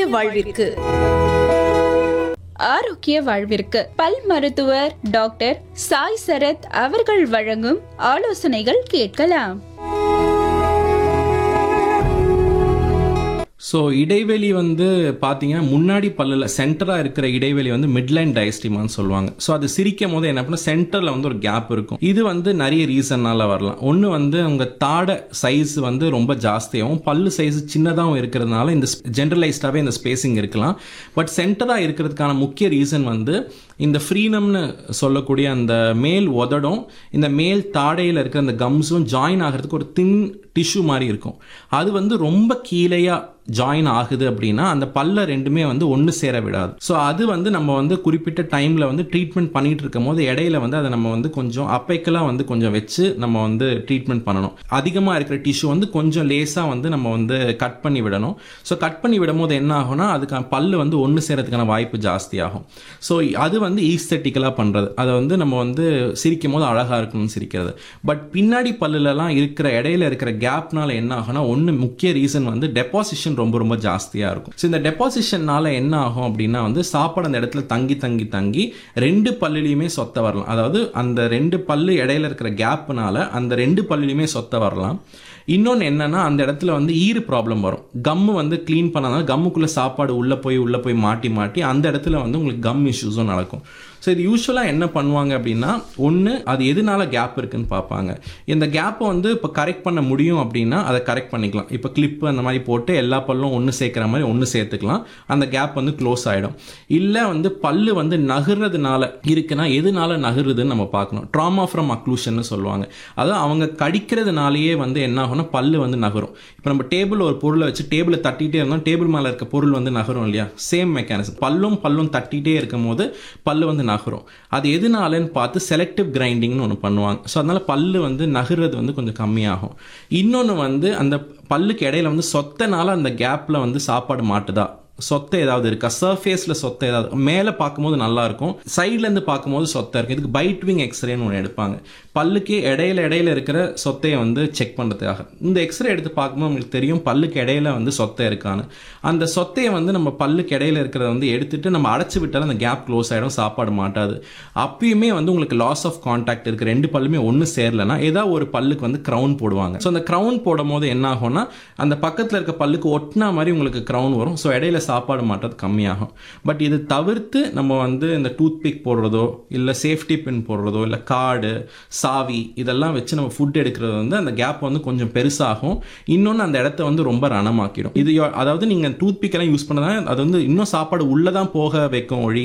வாழ்விற்கு ஆரோக்கிய வாழ்விற்கு பல் மருத்துவர் டாக்டர் சாய் சரத் அவர்கள் வழங்கும் ஆலோசனைகள் கேட்கலாம் ஸோ இடைவெளி வந்து பார்த்தீங்கன்னா முன்னாடி பல்லில் சென்டராக இருக்கிற இடைவெளி வந்து மிட்லைன் டயஸ்டிமான்னு சொல்லுவாங்க ஸோ அது சிரிக்கும் போது என்ன பண்ண சென்டரில் வந்து ஒரு கேப் இருக்கும் இது வந்து நிறைய ரீசன்னால வரலாம் ஒன்று வந்து உங்கள் தாடை சைஸ் வந்து ரொம்ப ஜாஸ்தியாகவும் பல்லு சைஸ் சின்னதாகவும் இருக்கிறதுனால இந்த ஜென்ரலைஸ்டாகவே இந்த ஸ்பேசிங் இருக்கலாம் பட் சென்டராக இருக்கிறதுக்கான முக்கிய ரீசன் வந்து இந்த ஃப்ரீனம்னு சொல்லக்கூடிய அந்த மேல் உதடும் இந்த மேல் தாடையில் இருக்கிற அந்த கம்ஸும் ஜாயின் ஆகிறதுக்கு ஒரு தின் டிஷ்யூ மாதிரி இருக்கும் அது வந்து ரொம்ப கீழையா ஜாயின் ஆகுது அப்படின்னா அந்த பல்ல ரெண்டுமே வந்து ஒன்று சேர விடாது ஸோ அது வந்து நம்ம வந்து குறிப்பிட்ட டைமில் வந்து ட்ரீட்மெண்ட் பண்ணிட்டு இருக்கும் போது இடையில வந்து அதை நம்ம வந்து கொஞ்சம் அப்பைக்கெல்லாம் வந்து கொஞ்சம் வச்சு நம்ம வந்து ட்ரீட்மெண்ட் பண்ணணும் அதிகமாக இருக்கிற டிஷ்யூ வந்து கொஞ்சம் லேசாக வந்து நம்ம வந்து கட் பண்ணி விடணும் ஸோ கட் பண்ணி விடும் போது என்ன ஆகும்னா அதுக்கான பல்லு வந்து ஒன்று சேரதுக்கான வாய்ப்பு ஜாஸ்தி ஆகும் ஸோ அது வந்து ஈஸ்தட்டிக்கலாக பண்ணுறது அதை வந்து நம்ம வந்து சிரிக்கும் போது அழகாக இருக்கணும்னு சிரிக்கிறது பட் பின்னாடி பல்லுலலாம் இருக்கிற இடையில இருக்கிற கேப்னால என்ன ஆகும்னா ஒன்று முக்கிய ரீசன் வந்து டெபாசிஷன் ரொம்ப ரொம்ப ஜாஸ்தியாக இருக்கும் ஸோ இந்த டெபாசிஷன்னால என்ன ஆகும் அப்படின்னா வந்து சாப்பாடு அந்த இடத்துல தங்கி தங்கி தங்கி ரெண்டு பல்லுலையுமே சொத்த வரலாம் அதாவது அந்த ரெண்டு பல்லு இடையில இருக்கிற கேப்னால அந்த ரெண்டு பல்லுலையுமே சொத்த வரலாம் இன்னொன்று என்னன்னா அந்த இடத்துல வந்து ஈறு ப்ராப்ளம் வரும் கம்மு வந்து க்ளீன் பண்ணாதான் கம்முக்குள்ளே சாப்பாடு உள்ளே போய் உள்ளே போய் மாட்டி மாட்டி அந்த இடத்துல வந்து உங்களுக்கு கம் இஷ்யூஸும் நடக்கும் ஸோ இது யூஸ்வலாக என்ன பண்ணுவாங்க அப்படின்னா ஒன்று அது எதனால கேப் இருக்குன்னு பார்ப்பாங்க இந்த கேப்பை வந்து இப்போ கரெக்ட் பண்ண முடியும் அப்படின்னா அதை கரெக்ட் பண்ணிக்கலாம் இப்போ கிளிப்பு அந்த மாதிரி போட்டு எல்லா பல்லும் ஒன்று சேர்க்குற மாதிரி ஒன்று சேர்த்துக்கலாம் அந்த கேப் வந்து க்ளோஸ் ஆகிடும் இல்லை வந்து பல்லு வந்து நகர்றதுனால இருக்குன்னா எதனால நகருதுன்னு நம்ம பார்க்கணும் ட்ராமா ஃப்ரம் அக்ளூஷன் சொல்லுவாங்க அதாவது அவங்க கடிக்கிறதுனாலேயே வந்து என்ன ஆகும்னா பல்லு வந்து நகரும் இப்போ நம்ம டேபிள் ஒரு பொருளை வச்சு டேபிளை தட்டிகிட்டே இருந்தோம் டேபிள் மேலே இருக்க பொருள் வந்து நகரும் இல்லையா சேம் மெக்கானிசம் பல்லும் பல்லும் தட்டிகிட்டே இருக்கும் போது பல்லு வந்து நகரும் அது எதனாலன்னு பார்த்து செலக்டிவ் கிரைண்டிங்னு ஒன்று பண்ணுவாங்க ஸோ அதனால பல்லு வந்து நகர்றது வந்து கொஞ்சம் கம்மியாகும் இன்னொன்று வந்து அந்த பல்லுக்கு இடையில வந்து சொத்தனால அந்த கேப்பில் வந்து சாப்பாடு மாட்டுதா சொத்தை ஏதாவது இருக்கா சர்ஃபேஸில் சொத்தை ஏதாவது மேலே பார்க்கும்போது நல்லா இருக்கும் சைட்லேருந்து பார்க்கும்போது சொத்தை இருக்கும் இதுக்கு பைட் விங் எக்ஸ்ரேன்னு ஒன்று எடுப்பாங்க பல்லுக்கு இடையில இடையில இருக்கிற சொத்தையை வந்து செக் பண்ணுறதுக்காக இந்த எக்ஸ்ரே எடுத்து பார்க்கும்போது உங்களுக்கு தெரியும் பல்லுக்கு இடையில வந்து சொத்தை இருக்கான்னு அந்த சொத்தையை வந்து நம்ம பல்லுக்கு இடையில இருக்கிறத வந்து எடுத்துட்டு நம்ம அடைச்சி விட்டாலும் அந்த கேப் க்ளோஸ் ஆகிடும் சாப்பாடு மாட்டாது அப்பயுமே வந்து உங்களுக்கு லாஸ் ஆஃப் கான்டாக்ட் இருக்கு ரெண்டு பல்லுமே ஒன்று சேரலைன்னா ஏதாவது ஒரு பல்லுக்கு வந்து க்ரௌன் போடுவாங்க ஸோ அந்த க்ரௌன் போடும் போது என்ன ஆகும்னா அந்த பக்கத்தில் இருக்க பல்லுக்கு ஒட்டினா மாதிரி உங்களுக்கு க்ரௌன் வரும் ஸோ இடையில சாப்பாடு மாட்டது கம்மியாகும் பட் இது தவிர்த்து நம்ம வந்து இந்த டூத் பிக் போடுறதோ இல்லை சேஃப்டி பின் போடுறதோ இல்லை கார்டு சாவி இதெல்லாம் வச்சு நம்ம ஃபுட் எடுக்கிறது வந்து அந்த கேப் வந்து கொஞ்சம் பெருசாகும் இன்னொன்று அந்த இடத்த வந்து ரொம்ப ரணமாக்கிடும் இது யோ- அதாவது நீங்கள் டூத் பிக்கெல்லாம் யூஸ் பண்ணதான் அது வந்து இன்னும் சாப்பாடு உள்ளே தான் போக வைக்கும் ஒழி